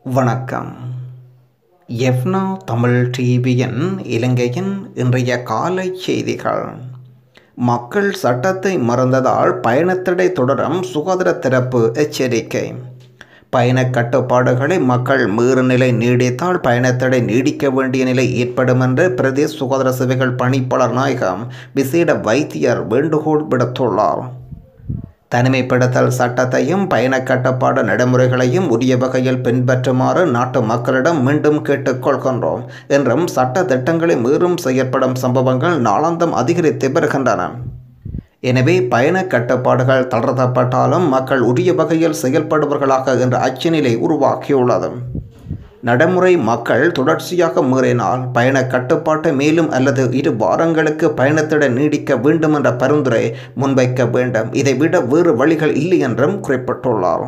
வணக்கம் எஃப்னா தமிழ் டிவியின் இலங்கையின் இன்றைய காலை செய்திகள் மக்கள் சட்டத்தை மறந்ததால் பயணத்தடை தொடரும் சுகாதார தரப்பு எச்சரிக்கை பயண கட்டுப்பாடுகளை மக்கள் மீறு நிலை நீடித்தால் பயணத்தடை நீடிக்க வேண்டிய நிலை ஏற்படும் என்று பிரதேச சுகாதார சேவைகள் பணிப்பாளர் நாயகம் விசேட வைத்தியர் வேண்டுகோள் விடுத்துள்ளார் தனிமைப்படுத்தல் சட்டத்தையும் பயண கட்டுப்பாடு நடைமுறைகளையும் உரிய வகையில் பின்பற்றுமாறு நாட்டு மக்களிடம் மீண்டும் கேட்டுக்கொள்கின்றோம் என்றும் சட்ட திட்டங்களை மீறும் செயற்படும் சம்பவங்கள் நாளாந்தம் அதிகரித்து வருகின்றன எனவே பயண கட்டுப்பாடுகள் தளர்த்தப்பட்டாலும் மக்கள் உரிய வகையில் செயல்படுவர்களாக என்ற அச்சநிலை உருவாக்கியுள்ளது நடைமுறை மக்கள் தொடர்ச்சியாக மீறினால் பயண கட்டுப்பாட்டை மேலும் அல்லது இரு வாரங்களுக்கு பயணத்திட நீடிக்க வேண்டும் என்ற பரிந்துரை முன்வைக்க வேண்டும் இதைவிட வேறு வழிகள் இல்லை என்றும் குறிப்பிட்டுள்ளார்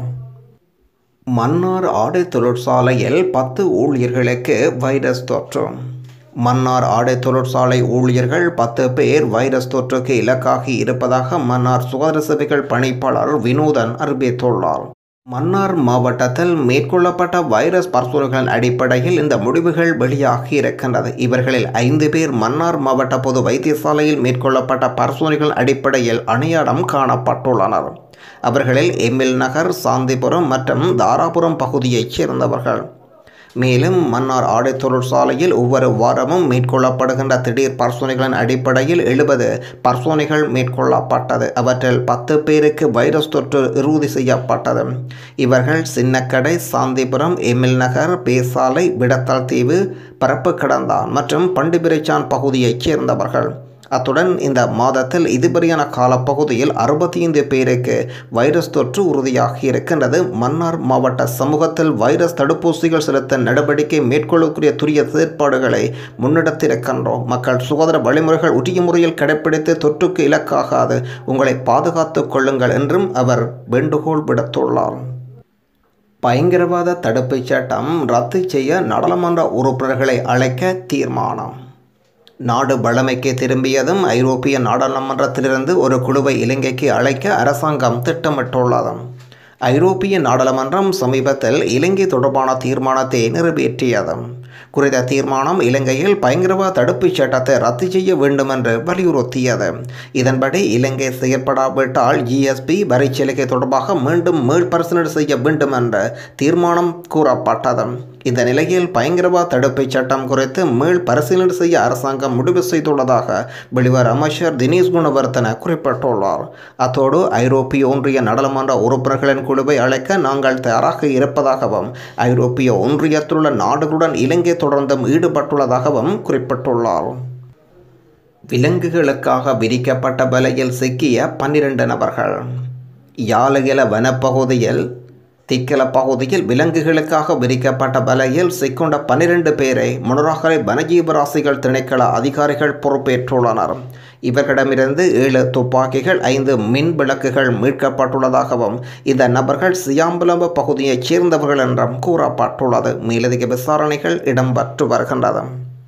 மன்னார் ஆடை தொழிற்சாலையில் பத்து ஊழியர்களுக்கு வைரஸ் தொற்று மன்னார் ஆடை தொழிற்சாலை ஊழியர்கள் பத்து பேர் வைரஸ் தொற்றுக்கு இலக்காகி இருப்பதாக மன்னார் சுகாதார சேவைகள் பணிப்பாளர் வினோதன் அறிவித்துள்ளார் மன்னார் மாவட்டத்தில் மேற்கொள்ளப்பட்ட வைரஸ் பரிசோதனைகளின் அடிப்படையில் இந்த முடிவுகள் வெளியாகி இருக்கின்றது இவர்களில் ஐந்து பேர் மன்னார் மாவட்ட பொது வைத்தியசாலையில் மேற்கொள்ளப்பட்ட பரிசோதனைகள் அடிப்படையில் அணியாடம் காணப்பட்டுள்ளனர் அவர்களில் எம்எல் நகர் சாந்திபுரம் மற்றும் தாராபுரம் பகுதியைச் சேர்ந்தவர்கள் மேலும் மன்னார் ஆடை தொழிற்சாலையில் ஒவ்வொரு வாரமும் மேற்கொள்ளப்படுகின்ற திடீர் பரிசோதனைகளின் அடிப்படையில் எழுபது பரிசோதனைகள் மேற்கொள்ளப்பட்டது அவற்றில் பத்து பேருக்கு வைரஸ் தொற்று இறுதி செய்யப்பட்டது இவர்கள் சின்னக்கடை சாந்திபுரம் எமில் நகர் பேசாலை விடத்தல் தீவு பரப்பு கடந்தான் மற்றும் பண்டிபிரைச்சான் பகுதியைச் சேர்ந்தவர்கள் அத்துடன் இந்த மாதத்தில் இதுவரையான காலப்பகுதியில் அறுபத்தி ஐந்து பேருக்கு வைரஸ் தொற்று உறுதியாகி இருக்கின்றது மன்னார் மாவட்ட சமூகத்தில் வைரஸ் தடுப்பூசிகள் செலுத்த நடவடிக்கை மேற்கொள்ளக்கூடிய துரிய செயற்பாடுகளை முன்னெடுத்திருக்கின்றோம் மக்கள் சுகாதார வழிமுறைகள் உரிய முறையில் கடைப்பிடித்து தொற்றுக்கு இலக்காகாது உங்களை பாதுகாத்துக் கொள்ளுங்கள் என்றும் அவர் வேண்டுகோள் விடுத்துள்ளார் பயங்கரவாத தடுப்புச் சட்டம் ரத்து செய்ய நாடாளுமன்ற உறுப்பினர்களை அழைக்க தீர்மானம் நாடு வளமைக்கு திரும்பியதும் ஐரோப்பிய நாடாளுமன்றத்திலிருந்து ஒரு குழுவை இலங்கைக்கு அழைக்க அரசாங்கம் திட்டமிட்டுள்ளது ஐரோப்பிய நாடாளுமன்றம் சமீபத்தில் இலங்கை தொடர்பான தீர்மானத்தை நிறைவேற்றியது குறித்த தீர்மானம் இலங்கையில் பயங்கரவாத தடுப்புச் சட்டத்தை ரத்து செய்ய வேண்டும் என்று வலியுறுத்தியது இதன்படி இலங்கை செயற்படாவிட்டால் ஜிஎஸ்பி வரிச்சலுகை தொடர்பாக மீண்டும் மீள்பரிசீலனை செய்ய வேண்டும் என்ற தீர்மானம் கூறப்பட்டது இந்த நிலையில் பயங்கரவாத தடுப்புச் சட்டம் குறித்து மீள் பரிசீலனை செய்ய அரசாங்கம் முடிவு செய்துள்ளதாக வெளிவர் அமைச்சர் தினேஷ் குணவர்த்தன குறிப்பிட்டுள்ளார் அத்தோடு ஐரோப்பிய ஒன்றிய நாடாளுமன்ற உறுப்பினர்களின் குழுவை அழைக்க நாங்கள் தயாராக இருப்பதாகவும் ஐரோப்பிய ஒன்றியத்திலுள்ள நாடுகளுடன் இலங்கை தொடர்ந்தும் ஈடுபட்டுள்ளதாகவும் குறிப்பிட்டுள்ளார் விலங்குகளுக்காக விதிக்கப்பட்ட வலையில் சிக்கிய பன்னிரண்டு நபர்கள் யாலகில வனப்பகுதியில் திக்கல பகுதியில் விலங்குகளுக்காக விரிக்கப்பட்ட வலையில் சிக்கொண்ட பன்னிரண்டு பேரை முனராகலை வனஜீவராசிகள் திணைக்கள அதிகாரிகள் பொறுப்பேற்றுள்ளனர் இவர்களிடமிருந்து ஏழு துப்பாக்கிகள் ஐந்து மின் விளக்குகள் மீட்கப்பட்டுள்ளதாகவும் இந்த நபர்கள் சியாம்பலம்ப பகுதியைச் சேர்ந்தவர்கள் என்றும் கூறப்பட்டுள்ளது மேலதிக விசாரணைகள் இடம்பெற்று வருகின்றது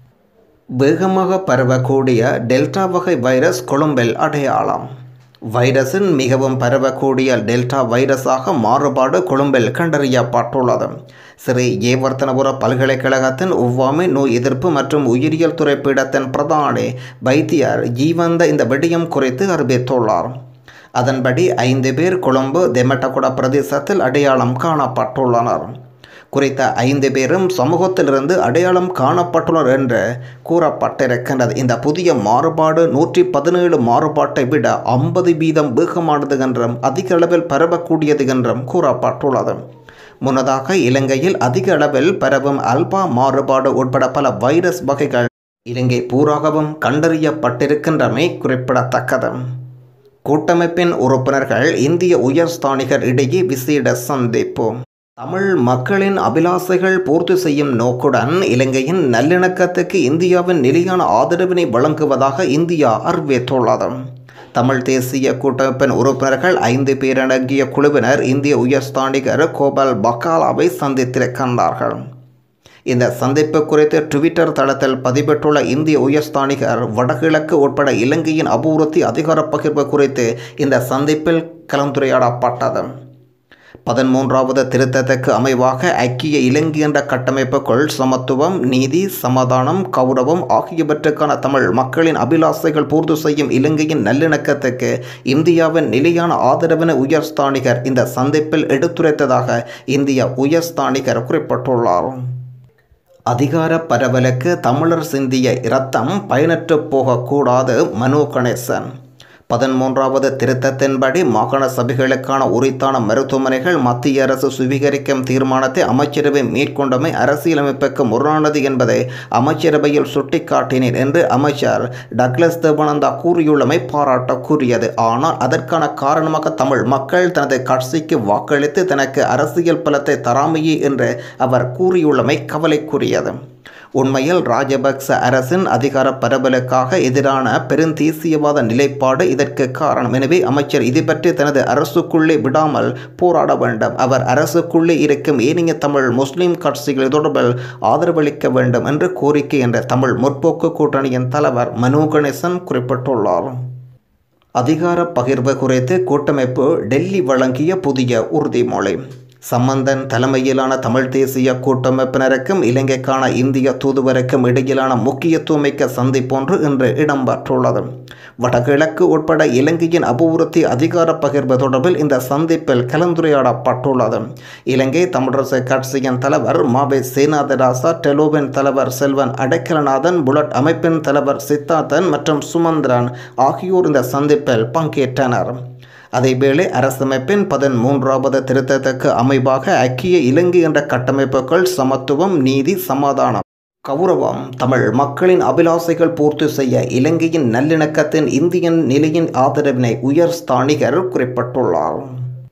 வேகமாக பரவக்கூடிய டெல்டா வகை வைரஸ் கொழும்பில் அடையாளம் வைரஸின் மிகவும் பரவக்கூடிய டெல்டா வைரஸாக மாறுபாடு கொழும்பில் கண்டறியப்பட்டுள்ளது ஸ்ரீ ஏவர்த்தனபுர பல்கலைக்கழகத்தின் ஒவ்வாமை நோய் எதிர்ப்பு மற்றும் உயிரியல் துறை பீடத்தின் பிரதானி வைத்தியர் ஜீவந்த இந்த விடயம் குறித்து அறிவித்துள்ளார் அதன்படி ஐந்து பேர் கொழும்பு தெமட்டகுட பிரதேசத்தில் அடையாளம் காணப்பட்டுள்ளனர் குறித்த ஐந்து பேரும் சமூகத்திலிருந்து அடையாளம் காணப்பட்டுள்ளனர் என்று கூறப்பட்டிருக்கின்றது இந்த புதிய மாறுபாடு நூற்றி பதினேழு மாறுபாட்டை விட ஐம்பது வீதம் வேகமானது என்றும் அதிக அளவில் பரவக்கூடியது என்றும் கூறப்பட்டுள்ளது முன்னதாக இலங்கையில் அதிக அளவில் பரவும் அல்பா மாறுபாடு உட்பட பல வைரஸ் வகைகள் இலங்கை பூராகவும் கண்டறியப்பட்டிருக்கின்றமை குறிப்பிடத்தக்கது கூட்டமைப்பின் உறுப்பினர்கள் இந்திய உயர்ஸ்தானிகர் இடையே விசேட சந்திப்பு தமிழ் மக்களின் அபிலாசைகள் பூர்த்தி செய்யும் நோக்குடன் இலங்கையின் நல்லிணக்கத்துக்கு இந்தியாவின் நிலையான ஆதரவினை வழங்குவதாக இந்தியா அறிவித்துள்ளது தமிழ் தேசிய கூட்டமைப்பின் உறுப்பினர்கள் ஐந்து பேரடங்கிய குழுவினர் இந்திய உயர்ஸ்தானிகர் கோபால் பக்காலாவை சந்தித்திருக்கின்றார்கள் இந்த சந்திப்பு குறித்து ட்விட்டர் தளத்தில் பதிவிட்டுள்ள இந்திய உயர்ஸ்தானிகர் வடகிழக்கு உட்பட இலங்கையின் அபிவிருத்தி அதிகார பகிர்வு குறித்து இந்த சந்திப்பில் கலந்துரையாடப்பட்டது பதிமூன்றாவது திருத்தத்துக்கு அமைவாக ஐக்கிய இலங்கை என்ற கட்டமைப்புக்குள் சமத்துவம் நீதி சமாதானம் கௌரவம் ஆகியவற்றுக்கான தமிழ் மக்களின் அபிலாசைகள் பூர்த்தி செய்யும் இலங்கையின் நல்லிணக்கத்துக்கு இந்தியாவின் நிலையான ஆதரவின உயர்ஸ்தானிகர் இந்த சந்திப்பில் எடுத்துரைத்ததாக இந்திய உயர்ஸ்தானிகர் குறிப்பிட்டுள்ளார் அதிகார பரவலுக்கு தமிழர் சிந்திய இரத்தம் பயனற்று போகக்கூடாது மனோ கணேசன் பதிமூன்றாவது திருத்தத்தின்படி மாகாண சபைகளுக்கான உரித்தான மருத்துவமனைகள் மத்திய அரசு சுவீகரிக்கும் தீர்மானத்தை அமைச்சரவை மேற்கொண்டமை அரசியலமைப்புக்கு முரணானது என்பதை அமைச்சரவையில் சுட்டிக்காட்டினேன் என்று அமைச்சர் டக்ளஸ் தேவானந்தா கூறியுள்ளமை பாராட்டக்குரியது ஆனால் அதற்கான காரணமாக தமிழ் மக்கள் தனது கட்சிக்கு வாக்களித்து தனக்கு அரசியல் பலத்தை தராமையே என்று அவர் கூறியுள்ளமை கவலைக்குரியது உண்மையில் ராஜபக்ச அரசின் அதிகார பரவலுக்காக எதிரான பெருந்தேசியவாத நிலைப்பாடு இதற்கு காரணம் எனவே அமைச்சர் இது பற்றி தனது அரசுக்குள்ளே விடாமல் போராட வேண்டும் அவர் அரசுக்குள்ளே இருக்கும் ஏனைய தமிழ் முஸ்லிம் கட்சிகள் தொடர்பில் ஆதரவளிக்க வேண்டும் என்று கோரிக்கை என்ற தமிழ் முற்போக்கு கூட்டணியின் தலைவர் மனோ கணேசன் குறிப்பிட்டுள்ளார் அதிகார பகிர்வு குறித்து கூட்டமைப்பு டெல்லி வழங்கிய புதிய உறுதிமொழி சம்பந்தன் தலைமையிலான தமிழ் தேசிய கூட்டமைப்பினருக்கும் இலங்கைக்கான இந்திய தூதுவருக்கும் இடையிலான முக்கியத்துவமிக்க சந்திப்பொன்று இன்று இடம்பெற்றுள்ளது வடகிழக்கு உட்பட இலங்கையின் அபிவிருத்தி அதிகார பகிர்வு தொடர்பில் இந்த சந்திப்பில் கலந்துரையாடப்பட்டுள்ளது இலங்கை தமிழரசு கட்சியின் தலைவர் மாவே சேனாதராசா டெலோவின் தலைவர் செல்வன் அடைக்கலநாதன் புலட் அமைப்பின் தலைவர் சித்தார்த்தன் மற்றும் சுமந்திரன் ஆகியோர் இந்த சந்திப்பில் பங்கேற்றனர் அதேவேளை அரசமைப்பின் பதிமூன்றாவது திருத்தத்துக்கு அமைவாக ஐக்கிய இலங்கை என்ற கட்டமைப்புகள் சமத்துவம் நீதி சமாதானம் கௌரவம் தமிழ் மக்களின் அபிலாசைகள் பூர்த்தி செய்ய இலங்கையின் நல்லிணக்கத்தின் இந்தியன் நிலையின் ஆதரவினை உயர் ஸ்தானிகர் குறிப்பிட்டுள்ளார்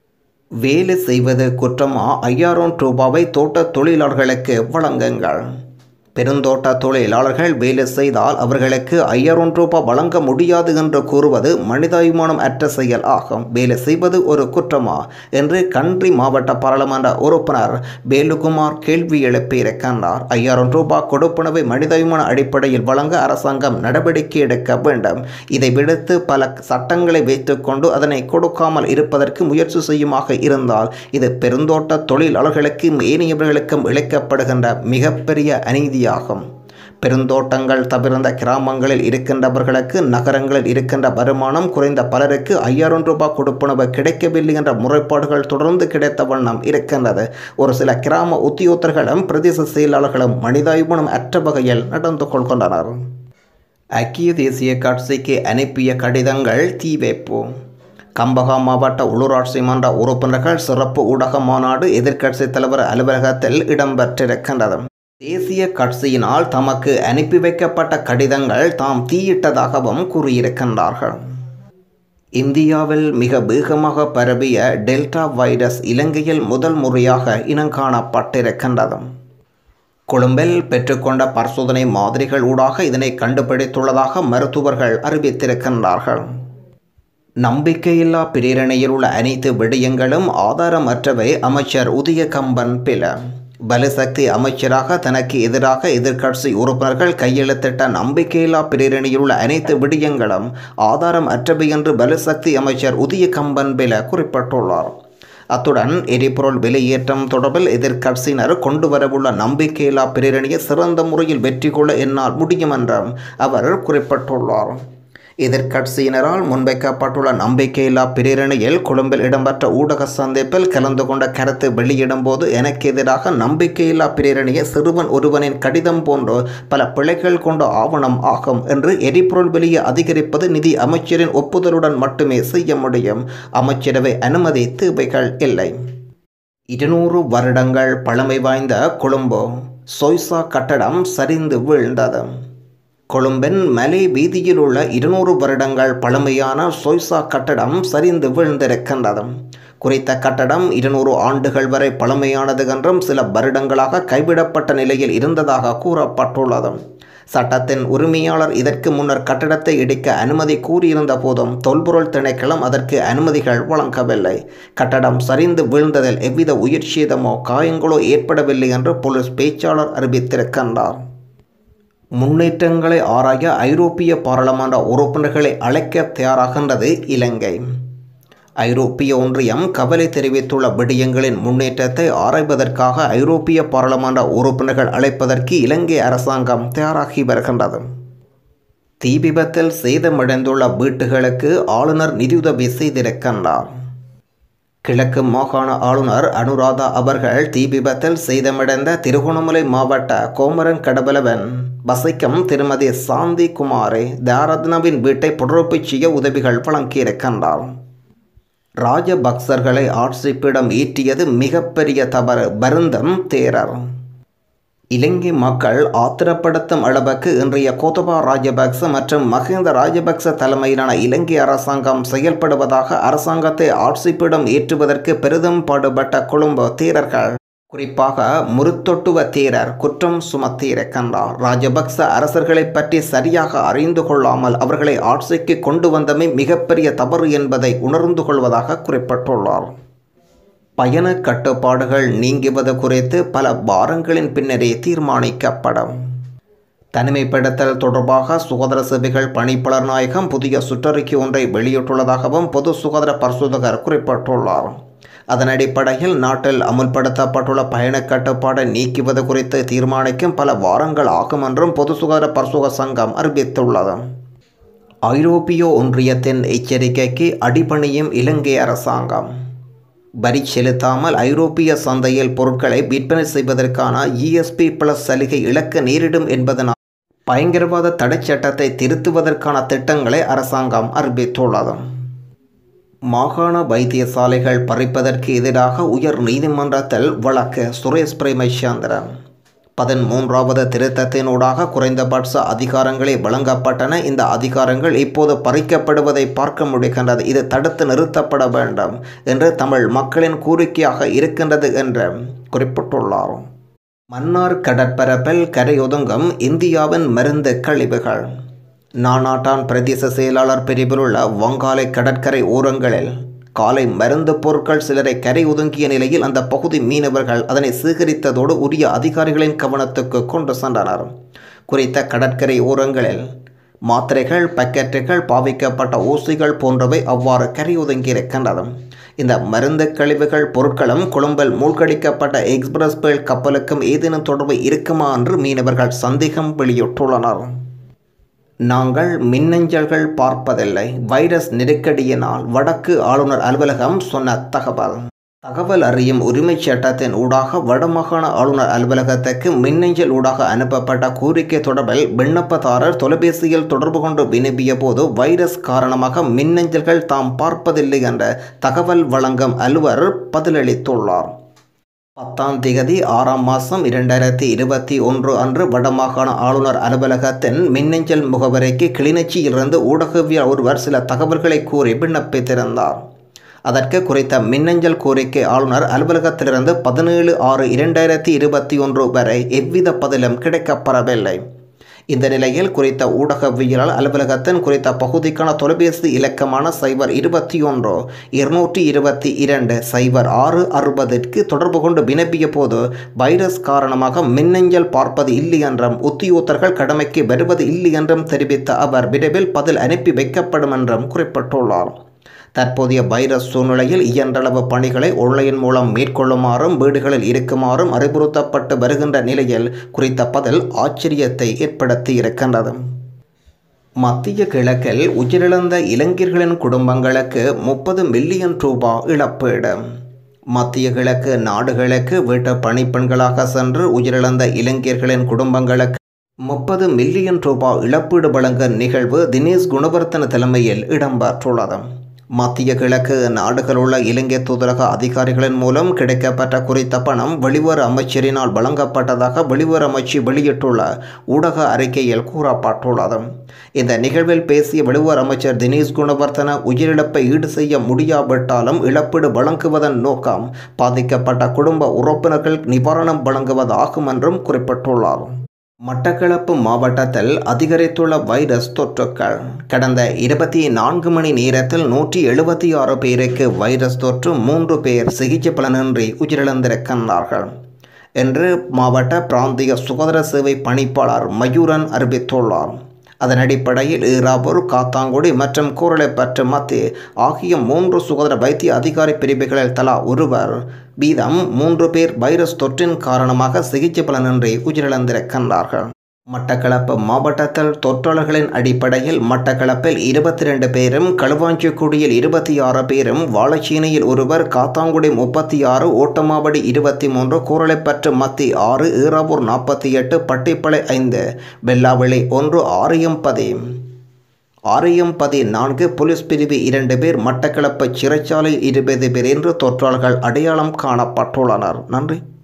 வேலை செய்வது குற்றமா ஐயாயிரம் ரூபாவை தோட்ட தொழிலாளர்களுக்கு வழங்குங்கள் பெருந்தோட்ட தொழிலாளர்கள் வேலை செய்தால் அவர்களுக்கு ஐயாயிரம் ரூபாய் வழங்க முடியாது என்று கூறுவது மனிதாபிமானம் அற்ற செயல் ஆகும் வேலை செய்வது ஒரு குற்றமா என்று கன்றி மாவட்ட பாராளுமன்ற உறுப்பினர் வேலுகுமார் கேள்வி எழுப்பியிருக்கின்றார் ஐயாயிரம் ரூபாய் கொடுப்பனவை மனிதாபிமான அடிப்படையில் வழங்க அரசாங்கம் நடவடிக்கை எடுக்க வேண்டும் இதை விடுத்து பல சட்டங்களை வைத்துக்கொண்டு அதனை கொடுக்காமல் இருப்பதற்கு முயற்சி செய்யுமாக இருந்தால் இது பெருந்தோட்ட தொழிலாளர்களுக்கும் ஏனையவர்களுக்கும் இழைக்கப்படுகின்ற மிகப்பெரிய அநீதி ஆகும் பெருந்தோட்டங்கள் தவிர்ந்த கிராமங்களில் இருக்கின்றவர்களுக்கு நகரங்களில் இருக்கின்ற வருமானம் குறைந்த பலருக்கு ஐயாயிரம் ரூபாய் கொடுப்பனவு கிடைக்கவில்லை என்ற முறைப்பாடுகள் தொடர்ந்து கிடைத்த வண்ணம் இருக்கின்றது ஒரு சில கிராம உத்தியோகர்களும் பிரதேச செயலாளர்களும் மனிதாயுமனம் அற்ற வகையில் நடந்து கொள்கின்றனர் ஐக்கிய தேசிய கட்சிக்கு அனுப்பிய கடிதங்கள் தீ வைப்பு கம்பகா மாவட்ட உள்ளூராட்சி மன்ற உறுப்பினர்கள் சிறப்பு ஊடக மாநாடு எதிர்க்கட்சித் தலைவர் அலுவலகத்தில் இடம்பெற்றிருக்கின்றது தேசிய கட்சியினால் தமக்கு அனுப்பி வைக்கப்பட்ட கடிதங்கள் தாம் தீயிட்டதாகவும் கூறியிருக்கின்றார்கள் இந்தியாவில் மிக வேகமாக பரவிய டெல்டா வைரஸ் இலங்கையில் முதல் முறையாக இனங்காணப்பட்டிருக்கின்றது கொழும்பில் பெற்றுக்கொண்ட பரிசோதனை மாதிரிகள் ஊடாக இதனை கண்டுபிடித்துள்ளதாக மருத்துவர்கள் அறிவித்திருக்கின்றார்கள் நம்பிக்கையில்லா பிரேரணையில் உள்ள அனைத்து விடயங்களும் ஆதாரமற்றவை அமைச்சர் உதய கம்பன் பில பலசக்தி அமைச்சராக தனக்கு எதிராக எதிர்க்கட்சி உறுப்பினர்கள் கையெழுத்திட்ட நம்பிக்கையில்லா பிரேரணையில் உள்ள அனைத்து விடயங்களும் ஆதாரம் அற்றவை என்று பலசக்தி அமைச்சர் உதய கம்பன் பில குறிப்பிட்டுள்ளார் அத்துடன் எரிபொருள் விலையேற்றம் தொடர்பில் எதிர்க்கட்சியினர் கொண்டு வரவுள்ள நம்பிக்கையில்லா பிரேரணையை சிறந்த முறையில் வெற்றி கொள்ள என்னால் முடியும் என்றும் அவர் குறிப்பிட்டுள்ளார் எதிர்க்கட்சியினரால் முன்வைக்கப்பட்டுள்ள நம்பிக்கையில்லா பிரேரணையில் கொழும்பில் இடம்பெற்ற ஊடக சந்திப்பில் கலந்து கொண்ட கருத்து வெளியிடும் போது எனக்கு எதிராக நம்பிக்கையில்லா பிரேரணையை சிறுவன் ஒருவனின் கடிதம் போன்று பல பிழைகள் கொண்ட ஆவணம் ஆகும் என்று எரிபொருள் விலையை அதிகரிப்பது நிதி அமைச்சரின் ஒப்புதலுடன் மட்டுமே செய்ய முடியும் அமைச்சரவை அனுமதி தேவைகள் இல்லை இருநூறு வருடங்கள் பழமை வாய்ந்த கொழும்பு சொய்சா கட்டடம் சரிந்து வீழ்ந்தது கொழும்பின் மலை வீதியில் உள்ள இருநூறு வருடங்கள் பழமையான சொய்சா கட்டடம் சரிந்து வீழ்ந்திருக்கின்றது குறித்த கட்டடம் இருநூறு ஆண்டுகள் வரை பழமையானது என்றும் சில வருடங்களாக கைவிடப்பட்ட நிலையில் இருந்ததாக கூறப்பட்டுள்ளது சட்டத்தின் உரிமையாளர் இதற்கு முன்னர் கட்டடத்தை இடிக்க அனுமதி கூறியிருந்த போதும் தொல்பொருள் திணைக்களம் அதற்கு அனுமதிகள் வழங்கவில்லை கட்டடம் சரிந்து வீழ்ந்ததில் எவ்வித உயிர் சேதமோ காயங்களோ ஏற்படவில்லை என்று போலீஸ் பேச்சாளர் அறிவித்திருக்கின்றார் முன்னேற்றங்களை ஆராய ஐரோப்பிய பாராளுமன்ற உறுப்பினர்களை அழைக்க தயாராகின்றது இலங்கை ஐரோப்பிய ஒன்றியம் கவலை தெரிவித்துள்ள விடயங்களின் முன்னேற்றத்தை ஆராய்வதற்காக ஐரோப்பிய பாராளுமன்ற உறுப்பினர்கள் அழைப்பதற்கு இலங்கை அரசாங்கம் தயாராகி வருகின்றது தீ விபத்தில் சேதமடைந்துள்ள வீட்டுகளுக்கு ஆளுநர் நிதியுதவி செய்திருக்கின்றார் கிழக்கு மாகாண ஆளுநர் அனுராதா அவர்கள் தீ விபத்தில் சேதமடைந்த திருகோணமலை மாவட்ட கோமரன் கடபலவன் வசிக்கும் திருமதி சாந்தி குமாரி தாரத்னவின் வீட்டை புனரமைப்பு செய்ய உதவிகள் வழங்கியிருக்கின்றார் ராஜபக்சர்களை ஆட்சிப்பிடம் ஈட்டியது மிகப்பெரிய தவறு வருந்தம் தேரர் இலங்கை மக்கள் ஆத்திரப்படுத்தும் அளவுக்கு இன்றைய கோத்தபா ராஜபக்ச மற்றும் மஹிந்த ராஜபக்ச தலைமையிலான இலங்கை அரசாங்கம் செயல்படுவதாக அரசாங்கத்தை ஆட்சிப்பிடம் ஏற்றுவதற்கு பெரிதும் பாடுபட்ட கொழும்பு தீரர்கள் குறிப்பாக முருத்தொட்டுவ தீரர் குற்றம் சுமத்தியிருக்கின்றார் ராஜபக்ச அரசர்களை பற்றி சரியாக அறிந்து கொள்ளாமல் அவர்களை ஆட்சிக்கு கொண்டு வந்தமை மிகப்பெரிய தவறு என்பதை உணர்ந்து கொள்வதாக குறிப்பிட்டுள்ளார் பயண கட்டுப்பாடுகள் நீங்குவது குறித்து பல வாரங்களின் பின்னரே தீர்மானிக்கப்படும் தனிமைப்படுத்தல் தொடர்பாக சுகாதார சேவைகள் பணிப்பாளர் நாயகம் புதிய சுற்றறிக்கை ஒன்றை வெளியிட்டுள்ளதாகவும் பொது சுகாதார பரிசோதகர் குறிப்பிட்டுள்ளார் அதன் அடிப்படையில் நாட்டில் அமுல்படுத்தப்பட்டுள்ள பயண கட்டுப்பாடை நீக்குவது குறித்து தீர்மானிக்கும் பல வாரங்கள் ஆகும் என்றும் பொது சுகாதார பரிசோக சங்கம் அறிவித்துள்ளது ஐரோப்பிய ஒன்றியத்தின் எச்சரிக்கைக்கு அடிபணியும் இலங்கை அரசாங்கம் வரி செலுத்தாமல் ஐரோப்பிய சந்தையில் பொருட்களை விற்பனை செய்வதற்கான இஎஸ்பி பிளஸ் சலுகை இழக்க நேரிடும் என்பதனால் பயங்கரவாத தடைச் சட்டத்தை திருத்துவதற்கான திட்டங்களை அரசாங்கம் அறிவித்துள்ளது மாகாண வைத்தியசாலைகள் பறிப்பதற்கு எதிராக உயர் நீதிமன்றத்தில் வழக்கு சுரேஷ் பிரேமச்சந்திரன் பதிமூன்றாவது திருத்தத்தினூடாக குறைந்தபட்ச அதிகாரங்களே வழங்கப்பட்டன இந்த அதிகாரங்கள் இப்போது பறிக்கப்படுவதை பார்க்க முடிகின்றது இது தடுத்து நிறுத்தப்பட வேண்டும் என்று தமிழ் மக்களின் கோரிக்கையாக இருக்கின்றது என்று குறிப்பிட்டுள்ளார் மன்னார் கடற்பரப்பில் கரையொதுங்கும் இந்தியாவின் மருந்து கழிவுகள் நானாட்டான் பிரதேச செயலாளர் பிரிவில் உள்ள வங்காளை கடற்கரை ஓரங்களில் காலை மருந்து பொருட்கள் சிலரை கரை ஒதுங்கிய நிலையில் அந்த பகுதி மீனவர்கள் அதனை சேகரித்ததோடு உரிய அதிகாரிகளின் கவனத்துக்கு கொண்டு சென்றனர் குறித்த கடற்கரை ஓரங்களில் மாத்திரைகள் பக்கெட்டுகள் பாவிக்கப்பட்ட ஊசிகள் போன்றவை அவ்வாறு கரை ஒதுங்கியிருக்கின்றது இந்த மருந்து கழிவுகள் பொருட்களும் கொழும்பில் மூழ்கடிக்கப்பட்ட எக்ஸ்பிரஸ் பேல் கப்பலுக்கும் ஏதேனும் தொடர்பு இருக்குமா என்று மீனவர்கள் சந்தேகம் வெளியிட்டுள்ளனர் நாங்கள் மின்னஞ்சல்கள் பார்ப்பதில்லை வைரஸ் நெருக்கடியினால் வடக்கு ஆளுநர் அலுவலகம் சொன்ன தகவல் தகவல் அறியும் உரிமைச் சட்டத்தின் ஊடாக வடமாகாண ஆளுநர் அலுவலகத்துக்கு மின்னஞ்சல் ஊடாக அனுப்பப்பட்ட கோரிக்கை தொடர்பில் விண்ணப்பதாரர் தொலைபேசியில் தொடர்பு கொண்டு வினவிய போது வைரஸ் காரணமாக மின்னஞ்சல்கள் தாம் பார்ப்பதில்லை என்ற தகவல் வழங்கும் அலுவலர் பதிலளித்துள்ளார் பத்தாம் திகதி ஆறாம் மாதம் இரண்டாயிரத்தி இருபத்தி ஒன்று அன்று வடமாகாண ஆளுநர் அலுவலகத்தின் மின்னஞ்சல் முகவரிக்கு கிளிநொச்சியிலிருந்து ஊடகவியல் ஒருவர் சில தகவல்களை கூறி விண்ணப்பித்திருந்தார் அதற்கு குறித்த மின்னஞ்சல் கோரிக்கை ஆளுநர் அலுவலகத்திலிருந்து பதினேழு ஆறு இரண்டாயிரத்தி இருபத்தி ஒன்று வரை எவ்வித பதிலும் கிடைக்கப்பெறவில்லை இந்த நிலையில் குறித்த ஊடகவியலாளர் அலுவலகத்தின் குறித்த பகுதிக்கான தொலைபேசி இலக்கமான சைபர் இருபத்தி ஒன்று இருநூற்றி இருபத்தி இரண்டு சைபர் ஆறு அறுபதிற்கு தொடர்பு கொண்டு வினப்பிய போது வைரஸ் காரணமாக மின்னஞ்சல் பார்ப்பது இல்லை என்றும் உத்தியோகத்தர்கள் கடமைக்கு வருவது இல்லை என்றும் தெரிவித்த அவர் விரைவில் பதில் அனுப்பி வைக்கப்படும் என்றும் குறிப்பிட்டுள்ளார் தற்போதைய வைரஸ் சூழ்நிலையில் இயன்றளவு பணிகளை ஒன்லைன் மூலம் மேற்கொள்ளுமாறும் வீடுகளில் இருக்குமாறும் அறிவுறுத்தப்பட்டு வருகின்ற நிலையில் குறித்த பதில் ஆச்சரியத்தை ஏற்படுத்தி இருக்கின்றது மத்திய கிழக்கில் உயிரிழந்த இளைஞர்களின் குடும்பங்களுக்கு முப்பது மில்லியன் ரூபாய் இழப்பீடு மத்திய கிழக்கு நாடுகளுக்கு வீட்டு பணிப்பெண்களாக சென்று உயிரிழந்த இளைஞர்களின் குடும்பங்களுக்கு முப்பது மில்லியன் ரூபாய் இழப்பீடு வழங்க நிகழ்வு தினேஷ் குணவர்த்தன தலைமையில் இடம்பெற்றுள்ளது மத்திய கிழக்கு நாடுகள் உள்ள இலங்கை தூதரக அதிகாரிகளின் மூலம் கிடைக்கப்பட்ட குறித்த பணம் வெளியுறவு அமைச்சரினால் வழங்கப்பட்டதாக வெளியுறவு அமைச்சு வெளியிட்டுள்ள ஊடக அறிக்கையில் கூறப்பட்டுள்ளது இந்த நிகழ்வில் பேசிய வெளியுறவு அமைச்சர் தினேஷ் குணவர்த்தன உயிரிழப்பை ஈடு செய்ய முடியாவிட்டாலும் இழப்பீடு வழங்குவதன் நோக்கம் பாதிக்கப்பட்ட குடும்ப உறுப்பினர்கள் நிவாரணம் வழங்குவதாகும் என்றும் குறிப்பிட்டுள்ளார் மட்டக்களப்பு மாவட்டத்தில் அதிகரித்துள்ள வைரஸ் தொற்றுக்கள் கடந்த இருபத்தி நான்கு மணி நேரத்தில் நூற்றி எழுபத்தி ஆறு பேருக்கு வைரஸ் தொற்று மூன்று பேர் சிகிச்சை பலனின்றி உயிரிழந்திருக்கின்றார்கள் என்று மாவட்ட பிராந்திய சுகாதார சேவை பணிப்பாளர் மயூரன் அறிவித்துள்ளார் அதன் அடிப்படையில் ஈராவூர் காத்தாங்குடி மற்றும் கூரளைப்பற்று மத்தி ஆகிய மூன்று சுகாதார வைத்திய அதிகாரி பிரிவுகளில் தலா ஒருவர் வீதம் மூன்று பேர் வைரஸ் தொற்றின் காரணமாக சிகிச்சை பலனின்றி உயிரிழந்திருக்கின்றார்கள் மட்டக்களப்பு மாவட்டத்தில் தொற்றாளர்களின் அடிப்படையில் மட்டக்களப்பில் இருபத்தி ரெண்டு பேரும் களுவாஞ்சிக்குடியில் இருபத்தி ஆறு பேரும் வாழைச்சீனையில் ஒருவர் காத்தாங்குடி முப்பத்தி ஆறு ஓட்டமாவடி இருபத்தி மூன்று கூரளைப்பற்று மத்தி ஆறு ஈராவூர் நாற்பத்தி எட்டு பட்டிப்பளை ஐந்து வெள்ளாவிளை ஒன்று ஆரியம்பதி ஆரியம்பதி நான்கு போலீஸ் பிரிவு இரண்டு பேர் மட்டக்களப்பு சிறைச்சாலை இருபது பேர் என்று தொற்றாளர்கள் அடையாளம் காணப்பட்டுள்ளனர் நன்றி